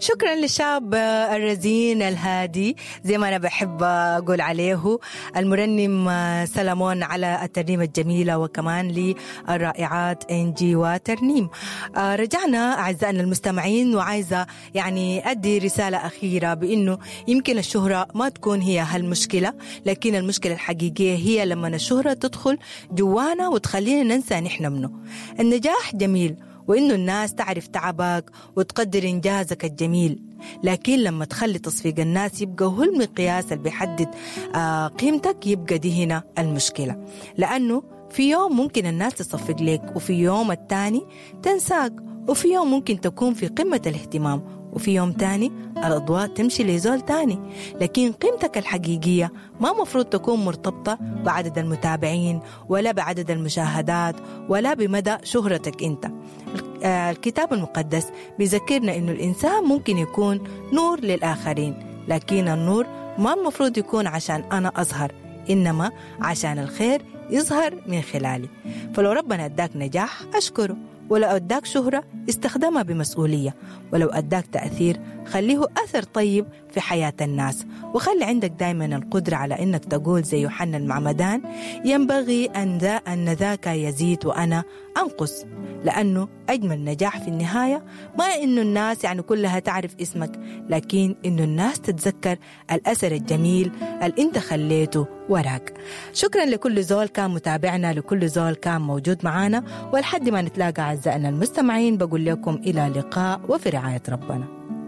شكرا للشاب الرزين الهادي زي ما أنا بحب أقول عليه المرنم سلمون على الترنيمة الجميلة وكمان للرائعات إنجي وترنيم رجعنا أعزائنا المستمعين وعايزة يعني أدي رسالة أخيرة بأنه يمكن الشهرة ما تكون هي هالمشكلة لكن المشكلة الحقيقية هي لما الشهرة تدخل جوانا وتخلينا ننسى نحن منه النجاح جميل وإنه الناس تعرف تعبك وتقدر إنجازك الجميل لكن لما تخلي تصفيق الناس يبقى هو المقياس اللي بيحدد آه قيمتك يبقى دي هنا المشكلة لأنه في يوم ممكن الناس تصفق لك وفي يوم التاني تنساك وفي يوم ممكن تكون في قمة الاهتمام وفي يوم تاني الأضواء تمشي لزول تاني لكن قيمتك الحقيقية ما مفروض تكون مرتبطة بعدد المتابعين ولا بعدد المشاهدات ولا بمدى شهرتك أنت الكتاب المقدس بيذكرنا أنه الإنسان ممكن يكون نور للآخرين لكن النور ما المفروض يكون عشان أنا أظهر إنما عشان الخير يظهر من خلالي فلو ربنا أداك نجاح أشكره ولو أداك شهرة استخدمها بمسؤولية ولو أداك تأثير خليه أثر طيب في حياة الناس وخلي عندك دائما القدرة على أنك تقول زي يوحنا المعمدان ينبغي أن, ذا أن ذاك يزيد وأنا أنقص لأنه أجمل نجاح في النهاية ما إنه الناس يعني كلها تعرف اسمك لكن إنه الناس تتذكر الأثر الجميل اللي أنت خليته وراك شكرا لكل زول كان متابعنا لكل زول كان موجود معنا ولحد ما نتلاقى أعزائنا المستمعين بقول لكم إلى لقاء وفي رعاية ربنا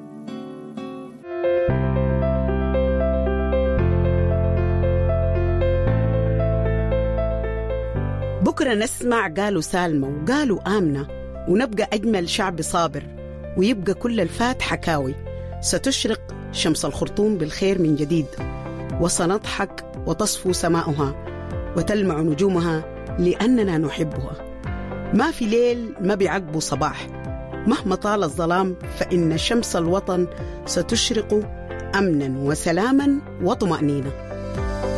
بكرة نسمع قالوا سالمة وقالوا آمنة ونبقى أجمل شعب صابر ويبقى كل الفات حكاوي ستشرق شمس الخرطوم بالخير من جديد وسنضحك وتصفو سماؤها وتلمع نجومها لأننا نحبها ما في ليل ما بيعقبه صباح مهما طال الظلام فإن شمس الوطن ستشرق أمنا وسلاما وطمأنينة